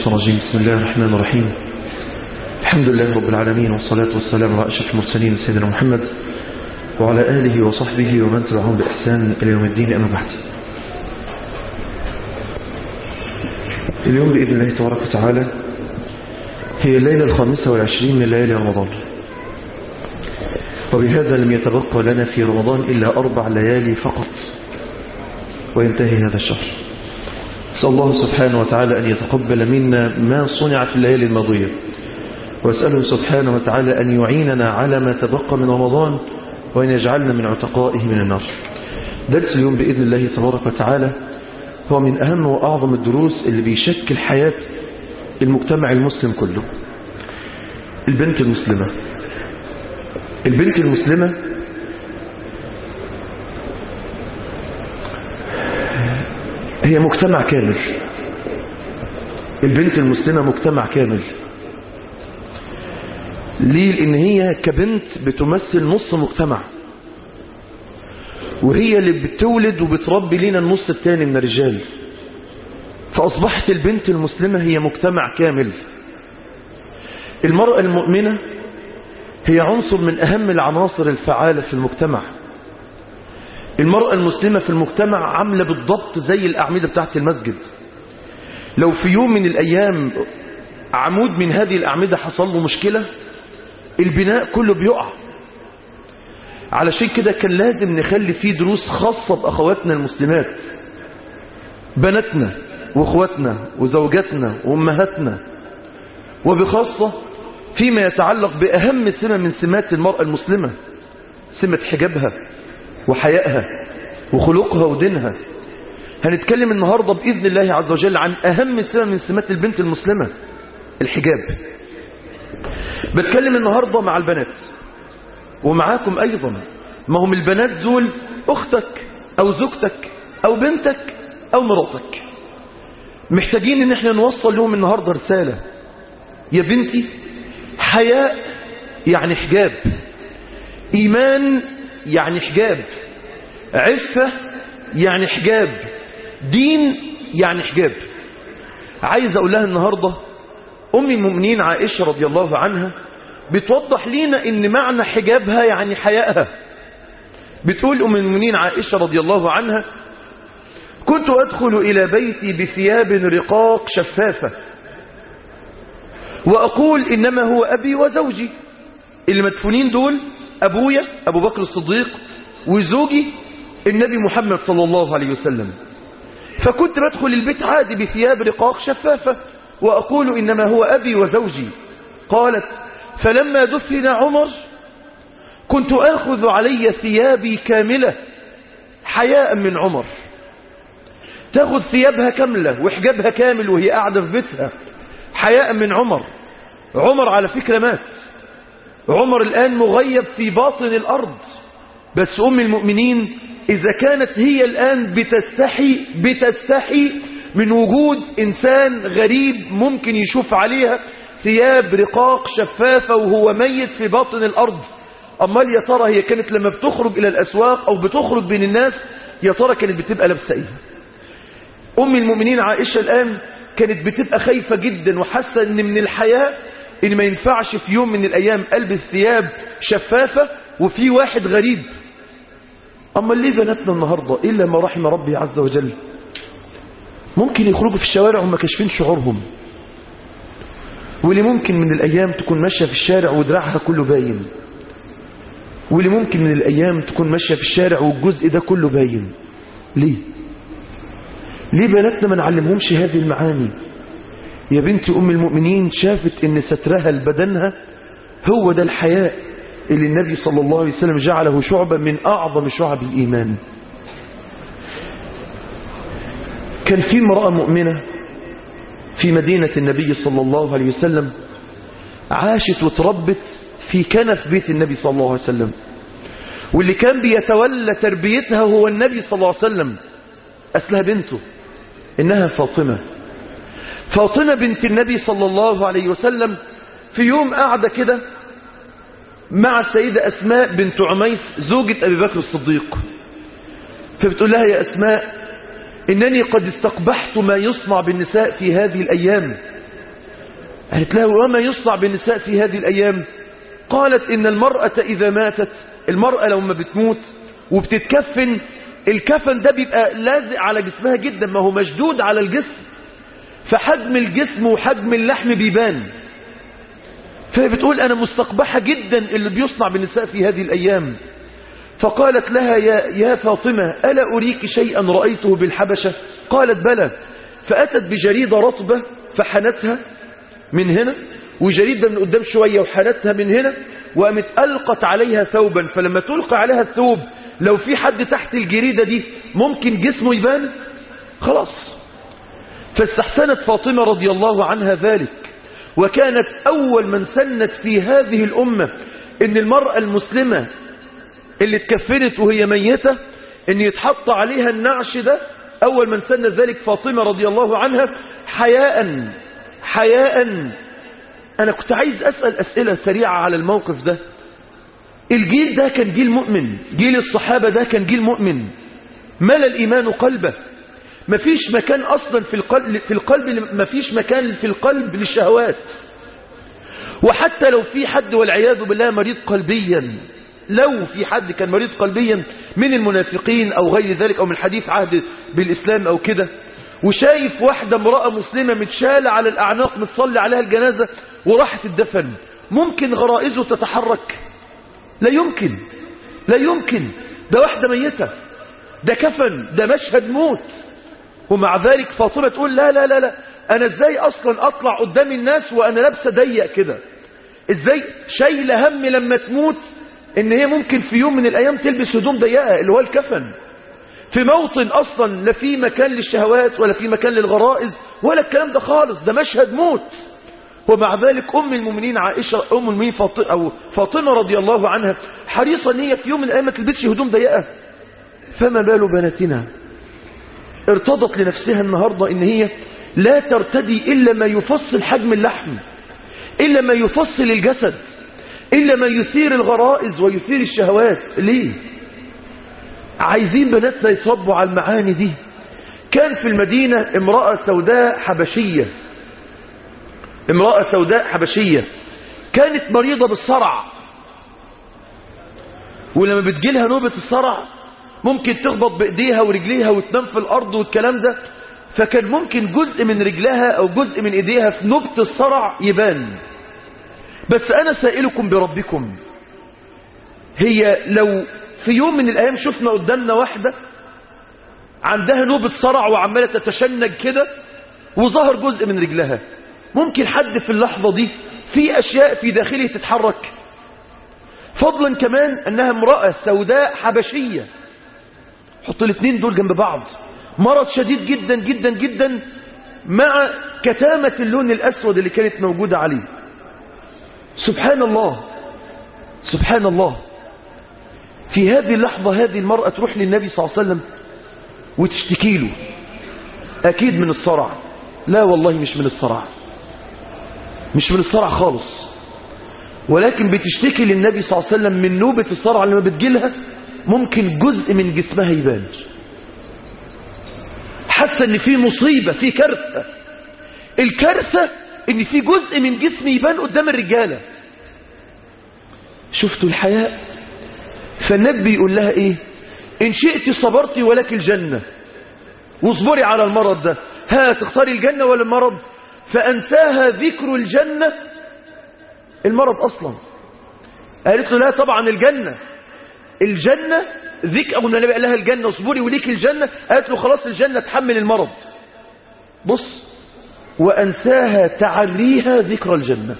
الشيطان الرجيم بسم الله الرحمن الرحيم الحمد لله رب العالمين والصلاة والسلام على أشرف المرسلين سيدنا محمد وعلى آله وصحبه ومن تبعهم بإحسان إلى يوم الدين أما بعد اليوم بإذن الله تبارك وتعالى هي الليلة الخامسة والعشرين من ليالي رمضان وبهذا لم يتبقى لنا في رمضان إلا أربع ليالي فقط وينتهي هذا الشهر أسأل الله سبحانه وتعالى أن يتقبل منا ما صنع في الليالي الماضية وأسأله سبحانه وتعالى أن يعيننا على ما تبقى من رمضان وأن يجعلنا من عتقائه من النار درس اليوم بإذن الله تبارك وتعالى هو من أهم وأعظم الدروس اللي بيشكل حياة المجتمع المسلم كله البنت المسلمة البنت المسلمة هي مجتمع كامل البنت المسلمة مجتمع كامل ليه لان هي كبنت بتمثل نص مجتمع وهي اللي بتولد وبتربي لنا النص الثاني من الرجال فأصبحت البنت المسلمة هي مجتمع كامل المرأة المؤمنة هي عنصر من أهم العناصر الفعالة في المجتمع المرأة المسلمة في المجتمع عاملة بالضبط زي الأعمدة بتاعت المسجد لو في يوم من الأيام عمود من هذه الأعمدة حصل له مشكلة البناء كله بيقع علشان كده كان لازم نخلي فيه دروس خاصة بأخواتنا المسلمات بناتنا واخواتنا وزوجاتنا وامهاتنا وبخاصة فيما يتعلق بأهم سمة من سمات المرأة المسلمة سمة حجابها وحيائها وخلقها ودينها هنتكلم النهاردة بإذن الله عز وجل عن أهم سمة من سمات البنت المسلمة الحجاب بتكلم النهاردة مع البنات ومعاكم أيضا ما هم البنات دول أختك أو زوجتك أو بنتك أو مراتك محتاجين ان احنا نوصل لهم النهاردة رسالة يا بنتي حياء يعني حجاب إيمان يعني حجاب عفة يعني حجاب دين يعني حجاب عايز أقول لها النهاردة أم المؤمنين عائشة رضي الله عنها بتوضح لنا ان معنى حجابها يعني حيائها بتقول أم المؤمنين عائشة رضي الله عنها كنت أدخل إلى بيتي بثياب رقاق شفافة وأقول إنما هو أبي وزوجي المدفونين دول أبويا أبو بكر الصديق وزوجي النبي محمد صلى الله عليه وسلم فكنت بدخل البيت عادي بثياب رقاق شفافة وأقول إنما هو أبي وزوجي قالت فلما دفن عمر كنت آخذ علي ثيابي كاملة حياء من عمر تاخذ ثيابها كاملة وحجابها كامل وهي قاعدة في بيتها حياء من عمر عمر على فكرة مات عمر الآن مغيب في باطن الأرض بس أم المؤمنين إذا كانت هي الآن بتستحي بتستحي من وجود إنسان غريب ممكن يشوف عليها ثياب رقاق شفافة وهو ميت في باطن الأرض أمال يا ترى هي كانت لما بتخرج إلى الأسواق أو بتخرج بين الناس يا ترى كانت بتبقى لابسة إيه أم المؤمنين عائشة الآن كانت بتبقى خايفة جدا وحاسة ان من الحياة ان ما ينفعش في يوم من الايام البس ثياب شفافة وفي واحد غريب اما ليه بناتنا النهاردة الا ما رحم ربي عز وجل ممكن يخرجوا في الشوارع وما كاشفين شعورهم واللي ممكن من الايام تكون ماشية في الشارع ودراعها كله باين واللي ممكن من الايام تكون ماشية في الشارع والجزء ده كله باين ليه ليه بناتنا ما نعلمهمش هذه المعاني يا بنت أم المؤمنين شافت ان سترها لبدنها هو ده الحياء اللي النبي صلى الله عليه وسلم جعله شعبة من أعظم شعب الإيمان كان في امرأة مؤمنة في مدينة النبي صلى الله عليه وسلم عاشت وتربت في كنف بيت النبي صلى الله عليه وسلم واللي كان بيتولى تربيتها هو النبي صلى الله عليه وسلم أسلها بنته إنها فاطمة فاطمة بنت النبي صلى الله عليه وسلم في يوم قاعدة كده مع السيدة أسماء بنت عميس زوجة أبي بكر الصديق فبتقول لها يا أسماء إنني قد استقبحت ما يصنع بالنساء في هذه الأيام قالت له وما يصنع بالنساء في هذه الأيام قالت إن المرأة إذا ماتت المرأة لما بتموت وبتتكفن الكفن ده بيبقى لازق على جسمها جدا ما هو مشدود على الجسم فحجم الجسم وحجم اللحم بيبان فهي بتقول أنا مستقبحة جدا اللي بيصنع بالنساء في هذه الأيام فقالت لها يا, يا فاطمة ألا أريك شيئا رأيته بالحبشة قالت بلى فأتت بجريدة رطبة فحنتها من هنا وجريدة من قدام شوية وحنتها من هنا وقامت ألقت عليها ثوبا فلما تلقى عليها الثوب لو في حد تحت الجريدة دي ممكن جسمه يبان خلاص فاستحسنت فاطمة رضي الله عنها ذلك وكانت أول من سنت في هذه الأمة ان المرأة المسلمة اللي اتكفنت وهي ميتة ان يتحط عليها النعش ده أول من سن ذلك فاطمة رضي الله عنها حياء حياء أنا كنت عايز أسأل أسئلة سريعة على الموقف ده الجيل ده كان جيل مؤمن جيل الصحابة ده كان جيل مؤمن ملا الإيمان قلبه مفيش مكان أصلا في القلب, في القلب مفيش مكان في القلب للشهوات وحتى لو في حد والعياذ بالله مريض قلبيا لو في حد كان مريض قلبيا من المنافقين أو غير ذلك أو من حديث عهد بالإسلام أو كده وشايف واحدة امرأة مسلمة متشالة على الأعناق متصلي عليها الجنازة وراحت الدفن ممكن غرائزه تتحرك لا يمكن لا يمكن ده واحدة ميتة ده كفن ده مشهد موت ومع ذلك فاطمة تقول لا لا لا لا أنا إزاي أصلا أطلع قدام الناس وأنا لابسة ضيق كده إزاي شايلة هم لما تموت إن هي ممكن في يوم من الأيام تلبس هدوم ضيقة اللي هو الكفن في موطن أصلا لا في مكان للشهوات ولا في مكان للغرائز ولا الكلام ده خالص ده مشهد موت ومع ذلك أم المؤمنين عائشة أم المؤمنين فاطمة, أو فاطمة رضي الله عنها حريصة أن هي في يوم من الأيام ما تلبسش هدوم ضيقة فما بال بناتنا ارتضت لنفسها النهاردة ان هي لا ترتدي إلا ما يفصل حجم اللحم إلا ما يفصل الجسد إلا ما يثير الغرائز ويثير الشهوات ليه عايزين بناتنا يصبوا على المعاني دي كان في المدينة امرأة سوداء حبشية امرأة سوداء حبشية كانت مريضة بالصرع ولما بتجيلها نوبة الصرع ممكن تخبط بإيديها ورجليها وتنام في الأرض والكلام ده فكان ممكن جزء من رجلها أو جزء من إيديها في نوبة الصرع يبان بس أنا سائلكم بربكم هي لو في يوم من الأيام شفنا قدامنا واحدة عندها نوبة صرع وعمالة تتشنج كده وظهر جزء من رجلها ممكن حد في اللحظة دي في أشياء في داخله تتحرك فضلا كمان أنها امرأة سوداء حبشية حط الاثنين دول جنب بعض مرض شديد جدا جدا جدا مع كتامة اللون الأسود اللي كانت موجودة عليه سبحان الله سبحان الله في هذه اللحظة هذه المرأة تروح للنبي صلى الله عليه وسلم وتشتكي له أكيد من الصرع لا والله مش من الصرع مش من الصرع خالص ولكن بتشتكي للنبي صلى الله عليه وسلم من نوبة الصرع لما بتجيلها ممكن جزء من جسمها يبان حاسة ان في مصيبة في كارثة الكارثة ان في جزء من جسمي يبان قدام الرجالة شفتوا الحياء فالنبي يقول لها ايه ان شئت صبرت ولك الجنة واصبري على المرض ده ها تختاري الجنة ولا المرض فأنساها ذكر الجنة المرض أصلا قالت له لا طبعا الجنة الجنة ذيك أبو النبي قال لها الجنة اصبري وليك الجنة قالت له خلاص الجنة تحمل المرض بص وأنساها تعريها ذكر الجنة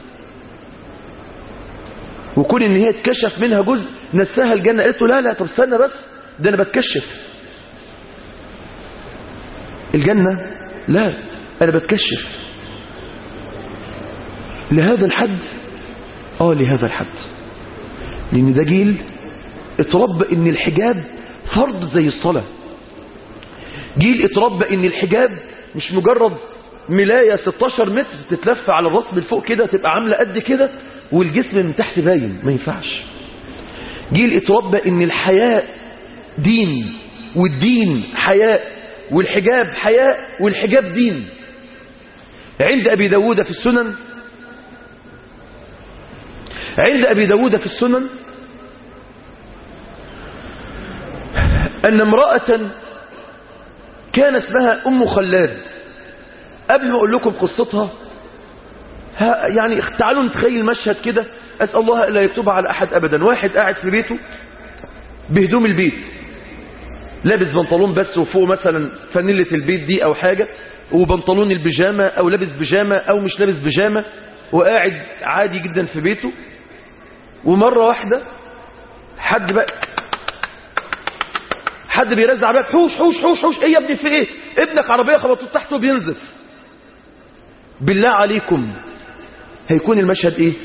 وكون ان هي تكشف منها جزء نساها الجنة قالت له لا لا طب استنى بس ده انا بتكشف الجنة لا انا بتكشف لهذا الحد اه لهذا الحد لان ده جيل اتربى ان الحجاب فرض زي الصلاة جيل اتربى ان الحجاب مش مجرد ملاية 16 متر تتلف على الراس من فوق كده تبقى عاملة قد كده والجسم من تحت باين ما ينفعش جيل اتربى ان الحياء دين والدين حياء والحجاب حياء والحجاب دين عند ابي داود في السنن عند أبي داود في السنن أن امرأة كان اسمها أم خلاد قبل ما أقول لكم قصتها يعني تعالوا نتخيل مشهد كده أسأل الله لا يكتبها على أحد أبدا واحد قاعد في بيته بهدوم البيت لابس بنطلون بس وفوق مثلا فانيلة البيت دي أو حاجة وبنطلون البيجامة أو لابس بيجامة أو مش لابس بيجامة وقاعد عادي جدا في بيته ومرة واحدة حد بقى حد بيرزع بقى حوش حوش حوش حوش ايه يا ابني في ايه ابنك عربية خبطته تحته بينزف بالله عليكم هيكون المشهد ايه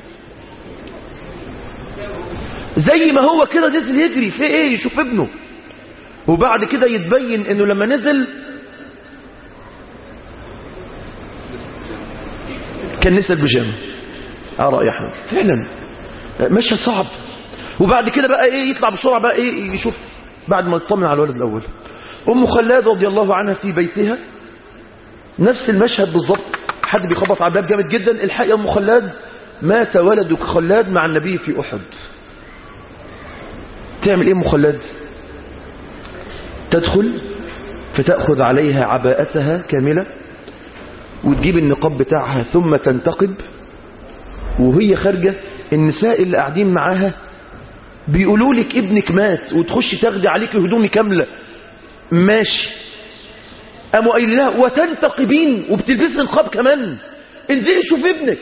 زي ما هو كده نزل يجري في ايه يشوف ابنه وبعد كده يتبين انه لما نزل كان نسى البيجامه اه رأي احمد فعلا مشهد صعب وبعد كده بقى ايه يطلع بسرعه بقى ايه يشوف بعد ما يطمن على الولد الاول ام خلاد رضي الله عنها في بيتها نفس المشهد بالظبط حد بيخبط على الباب جامد جدا الحق يا ام خلاد مات ولدك خلاد مع النبي في احد تعمل ايه ام خلاد تدخل فتأخذ عليها عباءتها كاملة وتجيب النقاب بتاعها ثم تنتقب وهي خارجة النساء اللي قاعدين معاها بيقولوا لك ابنك مات وتخش تاخدي عليك هدومي كاملة ماشي قاموا قايلين لها وتنتقبين وبتلبسي نقاب كمان انزلي شوف ابنك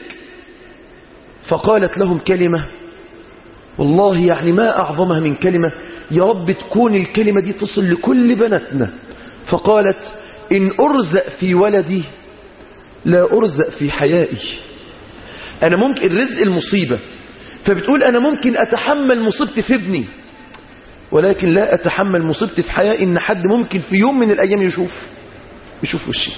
فقالت لهم كلمة والله يعني ما أعظمها من كلمة يا رب تكون الكلمة دي تصل لكل بناتنا فقالت إن أرزق في ولدي لا أرزق في حيائي أنا ممكن الرزق المصيبة فبتقول أنا ممكن أتحمل مصيبتي في ابني ولكن لا أتحمل مصيبتي في حيائي إن حد ممكن في يوم من الأيام يشوف يشوف وشي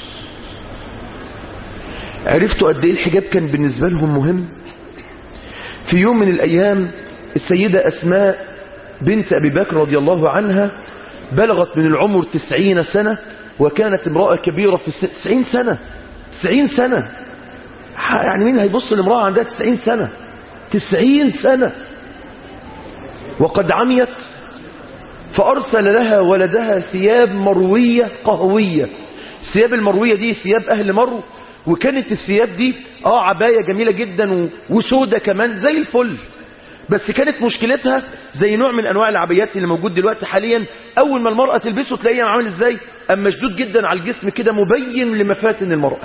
عرفتوا قد إيه الحجاب كان بالنسبة لهم مهم في يوم من الأيام السيدة أسماء بنت أبي بكر رضي الله عنها بلغت من العمر تسعين سنة وكانت امرأة كبيرة في تسعين سنة تسعين سنة يعني مين هيبص لامرأة عندها تسعين سنة تسعين سنة وقد عميت فأرسل لها ولدها ثياب مروية قهوية الثياب المروية دي ثياب أهل مرو وكانت الثياب دي اه عباية جميلة جدا وسودة كمان زي الفل بس كانت مشكلتها زي نوع من انواع العبيات اللي موجود دلوقتي حاليا اول ما المرأة تلبسه تلاقيه عامل ازاي اما مشدود جدا على الجسم كده مبين لمفاتن المرأة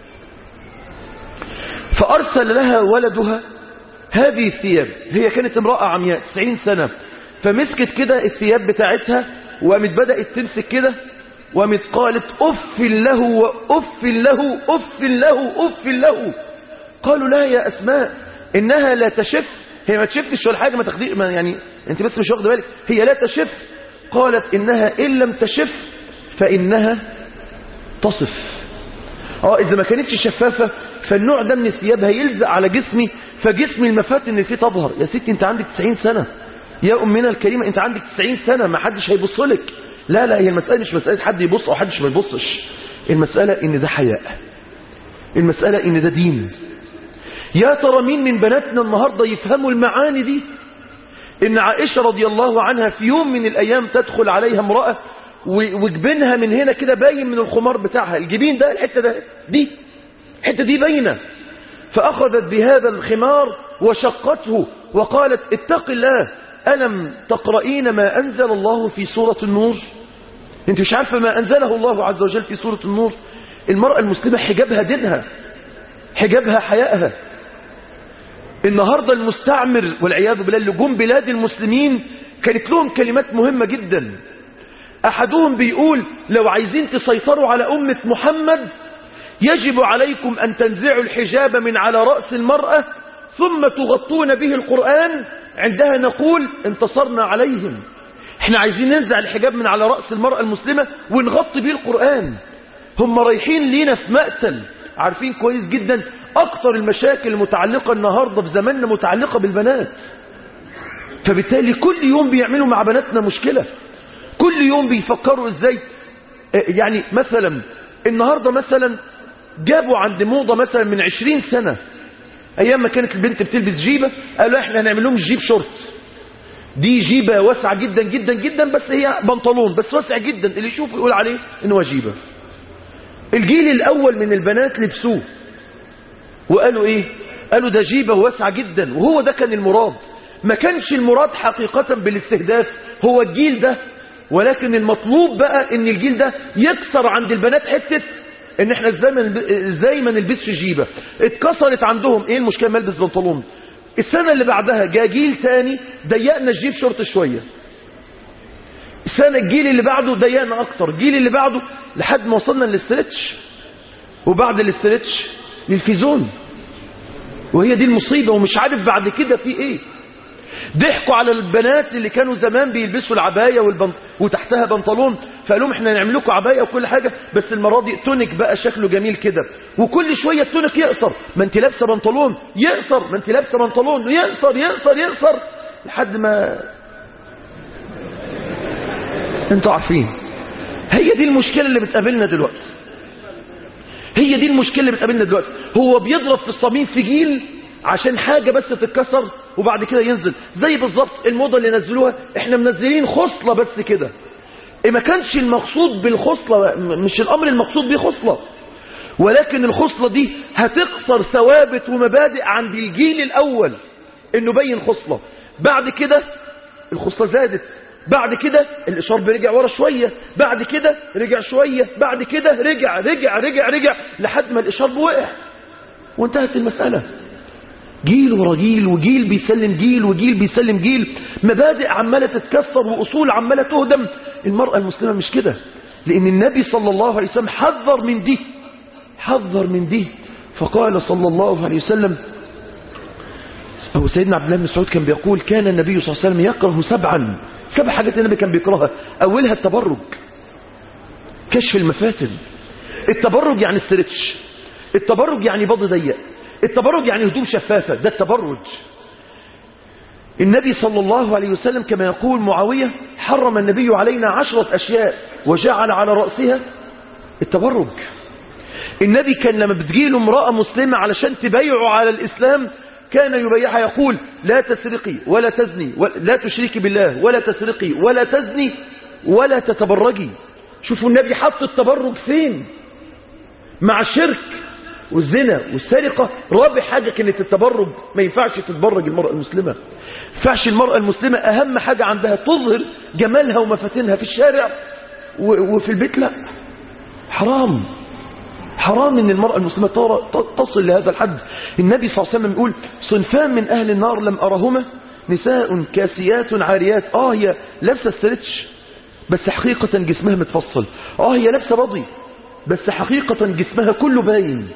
فارسل لها ولدها هذه الثياب هي كانت امرأة عمياء 90 سنة فمسكت كده الثياب بتاعتها وقامت بدأت تمسك كده وقامت قالت اف له واف له اف له اف له قالوا لا يا اسماء انها لا تشف هي ما تشفتش ولا حاجة ما تاخدي ما يعني انت بس مش واخده بالك هي لا تشف قالت انها ان لم تشف فانها تصف اه اذا ما كانتش شفافة فالنوع ده من الثياب هيلزق على جسمي فجسمي المفاتن اللي فيه تظهر يا ستي انت عندك 90 سنة يا امنا الكريمة انت عندك 90 سنة ما حدش هيبص لك لا لا هي المسألة مش مسألة حد يبص او حدش ما يبصش المسألة ان ده حياء المسألة ان ده دين يا ترى مين من بناتنا النهاردة يفهموا المعاني دي ان عائشة رضي الله عنها في يوم من الايام تدخل عليها امرأة وجبينها من هنا كده باين من الخمار بتاعها الجبين ده الحتة ده دي الحتة دي باينة فاخذت بهذا الخمار وشقته وقالت اتق الله ألم تقرؤين ما أنزل الله في سورة النور انت مش عارفة ما أنزله الله عز وجل في سورة النور المرأة المسلمة حجابها دينها حجابها حيائها النهاردة المستعمر والعياذ بالله اللي جم بلاد المسلمين كانت لهم كلمات مهمة جدا أحدهم بيقول لو عايزين تسيطروا على أمة محمد يجب عليكم أن تنزعوا الحجاب من على رأس المرأة ثم تغطون به القرآن عندها نقول انتصرنا عليهم احنا عايزين ننزع الحجاب من على رأس المرأة المسلمة ونغطي به القرآن هم رايحين لينا في مقتل عارفين كويس جدا اكتر المشاكل المتعلقة النهاردة في زماننا متعلقة بالبنات فبالتالي كل يوم بيعملوا مع بناتنا مشكلة كل يوم بيفكروا ازاي يعني مثلا النهاردة مثلا جابوا عند موضة مثلا من عشرين سنة ايام ما كانت البنت بتلبس جيبة قالوا احنا هنعمل لهم جيب شورت دي جيبة واسعة جدا جدا جدا بس هي بنطلون بس واسع جدا اللي يشوفه يقول عليه ان هو جيبة الجيل الاول من البنات لبسوه وقالوا ايه قالوا ده جيبة واسعة جدا وهو ده كان المراد ما كانش المراد حقيقة بالاستهداف هو الجيل ده ولكن المطلوب بقى ان الجيل ده يكسر عند البنات حتة ان احنا ازاي ما نلب- ازاي ما نلبسش جيبة اتكسرت عندهم ايه المشكلة ما البس بنطلون السنة اللي بعدها جاء جيل تاني ضيقنا الجيب شورت شوية السنة الجيل اللي بعده ضيقنا اكتر الجيل اللي بعده لحد ما وصلنا للستريتش وبعد الاستريتش للفيزون وهي دي المصيبة ومش عارف بعد كده في ايه ضحكوا على البنات اللي كانوا زمان بيلبسوا العباية والبنط... وتحتها بنطلون فقال لهم احنا نعمل لكم عباية وكل حاجة بس المرة دي تونك بقى شكله جميل كده وكل شوية التونك يقصر ما انت لابسه بنطلون يقصر ما انت لابسه بنطلون يقصر يقصر يقصر لحد ما انتوا عارفين هي دي المشكلة اللي بتقابلنا دلوقتي هي دي المشكلة اللي بتقابلنا دلوقتي هو بيضرب في الصميم في جيل عشان حاجة بس تتكسر وبعد كده ينزل زي بالظبط الموضة اللي نزلوها احنا منزلين خصلة بس كده إيه ما كانش المقصود بالخصلة م- مش الأمر المقصود بيه خصلة ولكن الخصلة دي هتكسر ثوابت ومبادئ عند الجيل الأول انه بين خصلة بعد كده الخصلة زادت بعد كده الإشارب رجع ورا شوية بعد كده رجع شوية بعد كده رجع رجع رجع رجع لحد ما الإشارب وقع وانتهت المسألة جيل ورا جيل وجيل بيسلم جيل وجيل بيسلم جيل مبادئ عمالة تتكسر وأصول عمالة تهدم المرأة المسلمة مش كده لأن النبي صلى الله عليه وسلم حذر من دي حذر من دي فقال صلى الله عليه وسلم أو سيدنا عبد الله بن مسعود كان بيقول كان النبي صلى الله عليه وسلم يكره سبعا سبع حاجات النبي كان بيكرهها أولها التبرج كشف المفاتن التبرج يعني السرتش التبرج يعني بض ضيق التبرج يعني هدوم شفافة ده التبرج النبي صلى الله عليه وسلم كما يقول معاوية حرم النبي علينا عشرة أشياء وجعل على رأسها التبرج النبي كان لما بتجيله امرأة مسلمة علشان تبايعه على الإسلام كان يبايعها يقول لا تسرقي ولا تزني لا تشركي بالله ولا تسرقي ولا تزني ولا تتبرجي شوفوا النبي حط التبرج فين مع الشرك والزنا والسرقة رابع حاجة كانت التبرج ما ينفعش تتبرج المرأة المسلمة ما ينفعش المرأة المسلمة أهم حاجة عندها تظهر جمالها ومفاتنها في الشارع و- وفي البيت لا حرام حرام ان المرأة المسلمة ترى- تصل لهذا الحد النبي صلى الله عليه وسلم يقول صنفان من أهل النار لم أرهما نساء كاسيات عاريات آه هي لابسة السرتش بس حقيقة جسمها متفصل آه هي لابسة بضي بس حقيقة جسمها كله باين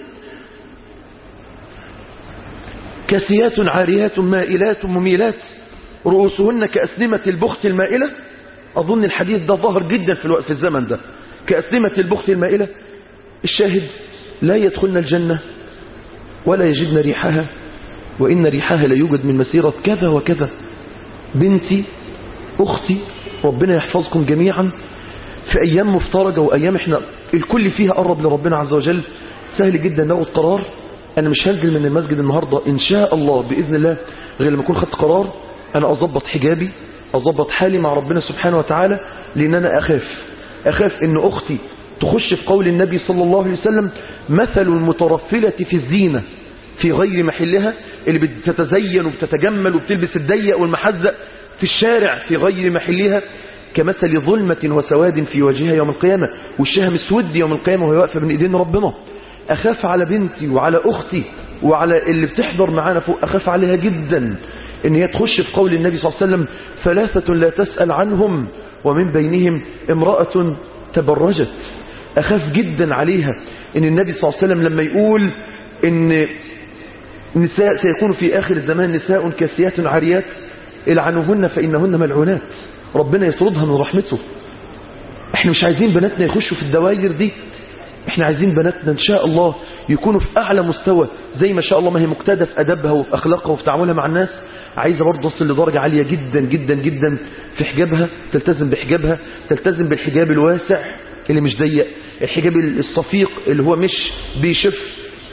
كاسيات عاريات مائلات مميلات رؤوسهن كأسنمة البخت المائلة أظن الحديث ده ظهر جدا في الوقت في الزمن ده كأسنمة البخت المائلة الشاهد لا يدخلن الجنة ولا يجدن ريحها وإن ريحها لا يوجد من مسيرة كذا وكذا بنتي أختي ربنا يحفظكم جميعا في أيام مفترجة وأيام إحنا الكل فيها قرب لربنا عز وجل سهل جدا ناخد قرار أنا مش هنزل من المسجد النهاردة إن شاء الله بإذن الله غير لما أكون خدت قرار أنا أظبط حجابي أظبط حالي مع ربنا سبحانه وتعالى لأن أنا أخاف أخاف إن أختي تخش في قول النبي صلى الله عليه وسلم مثل المترفلة في الزينة في غير محلها اللي بتتزين وبتتجمل وبتلبس الضيق والمحزق في الشارع في غير محلها كمثل ظلمة وسواد في وجهها يوم القيامة وشها مسود يوم القيامة وهي واقفة بين ايدين ربنا أخاف على بنتي وعلى أختي وعلى اللي بتحضر معانا فوق أخاف عليها جدا إن هي تخش في قول النبي صلى الله عليه وسلم ثلاثة لا تسأل عنهم ومن بينهم امرأة تبرجت أخاف جدا عليها إن النبي صلى الله عليه وسلم لما يقول إن نساء سيكون في آخر الزمان نساء كاسيات عاريات العنوهن فإنهن ملعونات ربنا يطردها من رحمته احنا مش عايزين بناتنا يخشوا في الدوائر دي احنا عايزين بناتنا ان شاء الله يكونوا في اعلى مستوى زي ما شاء الله ما هي مقتدى في ادبها وفي اخلاقها وفي تعاملها مع الناس عايزه برضه تصل لدرجه عاليه جدا جدا جدا في حجابها تلتزم بحجابها تلتزم بالحجاب الواسع اللي مش ضيق الحجاب الصفيق اللي هو مش بيشف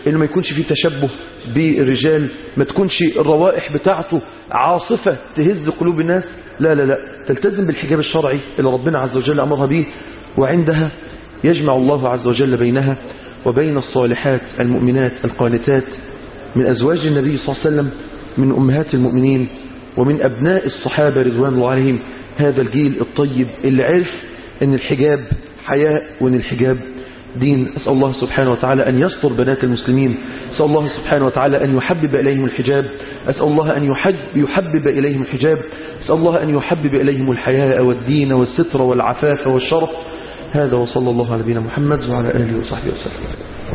انه ما يكونش فيه تشبه بالرجال ما تكونش الروائح بتاعته عاصفة تهز قلوب الناس لا لا لا تلتزم بالحجاب الشرعي اللي ربنا عز وجل أمرها به وعندها يجمع الله عز وجل بينها وبين الصالحات المؤمنات القانتات من أزواج النبي صلى الله عليه وسلم من أمهات المؤمنين ومن أبناء الصحابة رضوان الله عليهم هذا الجيل الطيب اللي عرف أن الحجاب حياء وأن الحجاب دين أسأل الله سبحانه وتعالى أن يستر بنات المسلمين أسأل الله سبحانه وتعالى أن يحبب إليهم الحجاب أسأل الله أن يحب يحبب إليهم الحجاب أسأل الله أن يحبب إليهم الحياء والدين والستر والعفاف والشرف هذا وصلى الله على نبينا محمد وعلى آله وصحبه وسلم